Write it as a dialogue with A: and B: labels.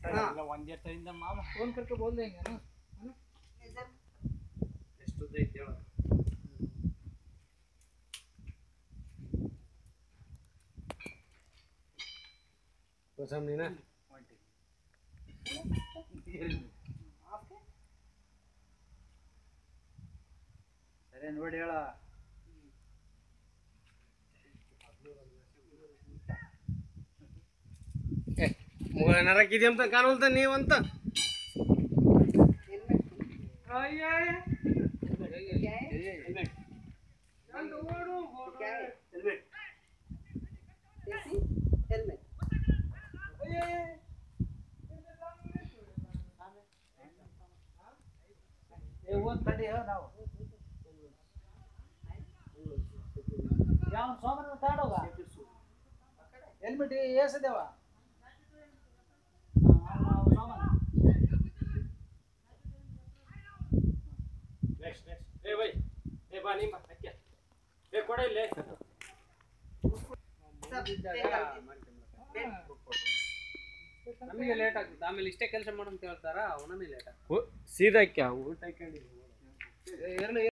A: ಒಂದ್ ಎತ್ತರಿಂದ ಮಾಮ
B: फोन करके बोल देंगे ना है ना
A: ಎಷ್ಟು ಉದ್ದ ಐತಿ ಹೇಳು
C: ನೀನ
A: ಸರಿ ನೋಡಿ ಹೇಳ
C: ಮುಗಳ ನರಕಿದೆ ಅಂತ ಕಾಣುವಂತ ನೀವಂತ
A: ಒಂದ್ ತಡಿ ಹೇಳ ನಾವು ಯಾವ ಸೋಮನ ತಾಡೋಗ ಹೆಲ್ಮೆಟ್ ಏಸದೇವ
C: ನೆಕ್ಸ್ಟ್ ನೆಕ್ಸ್ಟ್ ಏ ಬೈ ಏ ಬಾ ನಿಮ್ಮ ಅಕ್ಕೆ ಏ ಕೊಡ ಇಲ್ಲೇ
B: ನಮಗೆ ಲೇಟ್ ಆಗ್ತದೆ ಆಮೇಲೆ ಇಷ್ಟೇ ಕೆಲಸ ಮಾಡು ಅಂತ ಹೇಳ್ತಾರ ಅವನೇ ಲೇಟ್ ಆಗ್ತದೆ
C: ಸೀದಾ ಊಟ ಹಾಕೊಂಡಿದ್ದೀನಿ
B: ಇರಲಿ